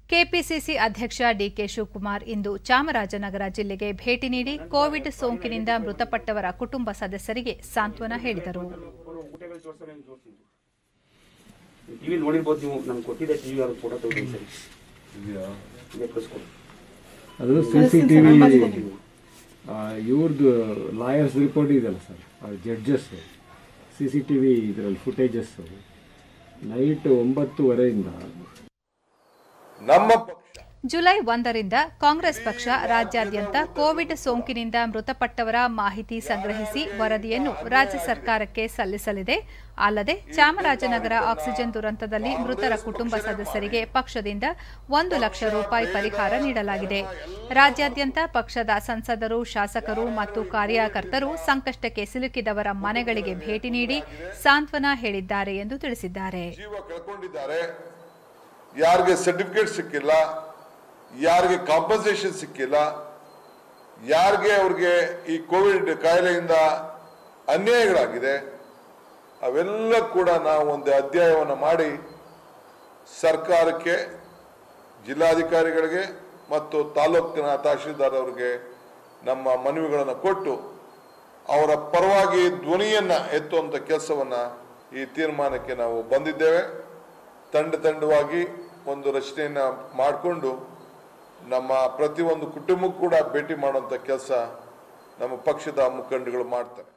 KPCC ಅಧ್ಯಕ್ಷ DK Shivakumar ಇಂದು ಚಾಮರಾಜನಗರ ಜಿಲ್ಲೆಗೆ ಭೇಟಿ ನೀಡಿ ಕೋವಿಡ್ ಸೋಂಕಿನಿಂದ ಮೃತಪಟ್ಟವರ ಕುಟುಂಬ ಸದಸ್ಯರಿಗೆ ಸಾಂತ್ವನ ಹೇಳಿದರು ಟಿವಿ ನೋಡಿರ್ಬೋದು ನೀವು ನಮ್ಗೆ ಕೊಟ್ಟಿದ್ದೆ ಟಿವಿ ಅವ್ರ ಫೋಟೋ ತೆಗೆದು ಸರಿ ಇದೇ ಕಳಿಸ್ಕೊಡಿ ಅದು ಸಿ ಸಿ ಟಿ ವಿ ಇವ್ರದ್ದು ಲಾಯರ್ಸ್ ರಿಪೋರ್ಟ್ ಇದೆಯಲ್ಲ sir judges C C T V ಇದರಲ್ಲಿ ಫುಟೇಜಸ್ ನೈಟ್ ಒಂಬತ್ತುವರೆಯಿಂದ ನಮ್ಮ ಪಕ್ಷ ಜುಲೈ ಒಂದರಿಂದ ಕಾಂಗ್ರೆಸ್ ಪಕ್ಷ ರಾಜ್ಯಾದ್ಯಂತ ಕೋವಿಡ್ ಸೋಂಕಿನಿಂದ ಮೃತಪಟ್ಟವರ ಮಾಹಿತಿ ಸಂಗ್ರಹಿಸಿ ವರದಿಯನ್ನು ರಾಜ್ಯ ಸರ್ಕಾರಕ್ಕೆ ಸಲ್ಲಿಸಲಿದೆ ಅಲ್ಲದೆ ಚಾಮರಾಜನಗರ ಆಕ್ಸಿಜನ್ ದುರಂತದಲ್ಲಿ ಮೃತರ ಕುಟುಂಬ ಸದಸ್ಯರಿಗೆ ಪಕ್ಷದಿಂದ ಒಂದು ಲಕ್ಷ ರೂಪಾಯಿ ಪರಿಹಾರ ನೀಡಲಾಗಿದೆ ರಾಜ್ಯಾದ್ಯಂತ ಪಕ್ಷದ ಸಂಸದರು ಶಾಸಕರು ಮತ್ತು ಕಾರ್ಯಕರ್ತರು ಸಂಕಷ್ಟಕ್ಕೆ ಸಿಲುಕಿದವರ ಮನೆಗಳಿಗೆ ಭೇಟಿ ನೀಡಿ ಸಾಂತ್ವನ ಹೇಳಿದ್ದಾರೆ ಎಂದು ತಿಳಿಸಿದ್ದಾರೆ ಜೀವ ಕಳ್ಕೊಂಡಿದ್ದಾರೆ ಯಾರಿಗೆ ಸರ್ಟಿಫಿಕೇಟ್ ಸಿಕ್ಕಿಲ್ಲ ಯಾರಿಗೆ ಕಾಂಪನ್ಸೇಷನ್ ಸಿಕ್ಕಿಲ್ಲ ಯಾರಿಗೆ ಅವ್ರಿಗೆ ಈ ಕೋವಿಡ್ ಕಾಯಿಲೆಯಿಂದ ಅನ್ಯಾಯಗಳಾಗಿದೆ ಅವೆಲ್ಲ ಕೂಡ ನಾವು ಒಂದು ಅಧ್ಯಾಯವನ್ನು ಮಾಡಿ ಸರ್ಕಾರಕ್ಕೆ ಜಿಲ್ಲಾಧಿಕಾರಿಗಳಿಗೆ ಮತ್ತು ತಾಲೂಕಿನ ತಹಶೀಲ್ದಾರ್ ಅವರಿಗೆ ನಮ್ಮ ಮನವಿಗಳನ್ನು ಕೊಟ್ಟು ಅವರ ಪರವಾಗಿ ಧ್ವನಿಯನ್ನು ಎತ್ತುವಂಥ ಕೆಲಸವನ್ನು ಈ ತೀರ್ಮಾನಕ್ಕೆ ನಾವು ಬಂದಿದ್ದೇವೆ ತಂಡ ತಂಡವಾಗಿ ಒಂದು ರಚನೆಯನ್ನು ಮಾಡಿಕೊಂಡು ನಮ್ಮ ಪ್ರತಿಯೊಂದು ಕುಟುಂಬಕ್ಕೂ ಕೂಡ ಭೇಟಿ ಮಾಡುವಂಥ ಕೆಲಸ ನಮ್ಮ ಪಕ್ಷದ ಮುಖಂಡಗಳು ಮಾಡ್ತಾರೆ